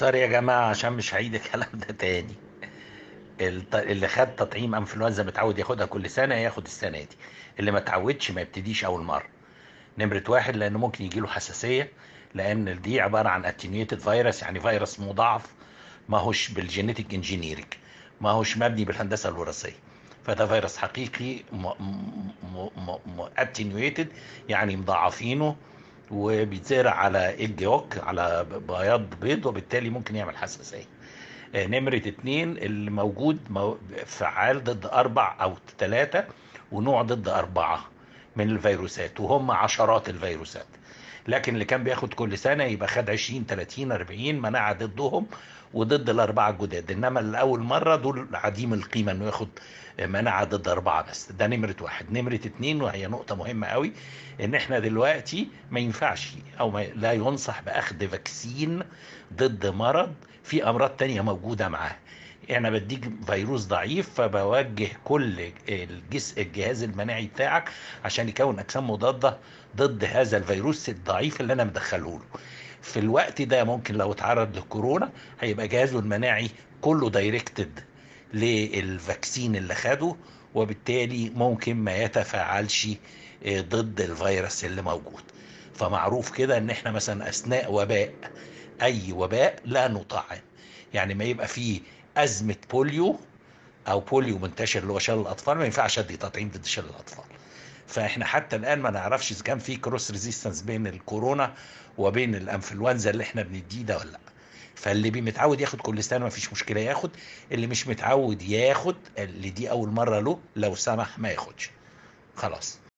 باختصار يا جماعة عشان مش هعيد الكلام ده تاني الت- اللي خد تطعيم انفلونزا متعود ياخدها كل سنة ياخد السنة دي اللي ما تعودش ما يبتديش أول مرة نمرة واحد لأنه ممكن يجيله حساسية لأن دي عبارة عن اتنيوتد فيروس يعني فيروس مضاعف ما هوش بالجينيتك انجينيرنج ما هوش مبني بالهندسة الوراثية فده فيروس حقيقي اتنيويتد يعني مضاعفينه وبيتزرع على ايج يوك على بياض بيض وبالتالي ممكن يعمل حساسية آه، نمرة اتنين اللي موجود مو- فعال ضد أربع أو ثلاثة ونوع ضد أربعة من الفيروسات وهم عشرات الفيروسات لكن اللي كان بياخد كل سنة يبقى خد 20 30 40 مناعة ضدهم وضد الأربعة الجداد إنما الأول مرة دول عديم القيمة إنه ياخد مناعة ضد أربعة بس ده نمرة واحد نمرة اتنين وهي نقطة مهمة قوي إن إحنا دلوقتي ما ينفعش أو ما لا ينصح بأخذ فاكسين ضد مرض في أمراض تانية موجودة معاه انا بديك فيروس ضعيف فبوجه كل الجس الجهاز المناعي بتاعك عشان يكون اجسام مضاده ضد هذا الفيروس الضعيف اللي انا مدخله له في الوقت ده ممكن لو اتعرض للكورونا هيبقى جهازه المناعي كله دايركتد للفاكسين اللي خده وبالتالي ممكن ما يتفاعلش آه، ضد الفيروس اللي موجود فمعروف كده ان احنا مثلا اثناء وباء اي وباء لا نطعم يعني ما يبقى فيه ازمه بوليو او بوليو منتشر اللي هو شلل الاطفال ما ينفعش ادي تطعيم ضد شلل الاطفال فاحنا حتى الان ما نعرفش اذا كان في كروس ريزيستنس بين الكورونا وبين الانفلونزا اللي احنا بنديه ده ولا لا فاللي بي متعود ياخد كل سنه ما فيش مشكله ياخد اللي مش متعود ياخد اللي دي اول مره له لو سمح ما ياخدش خلاص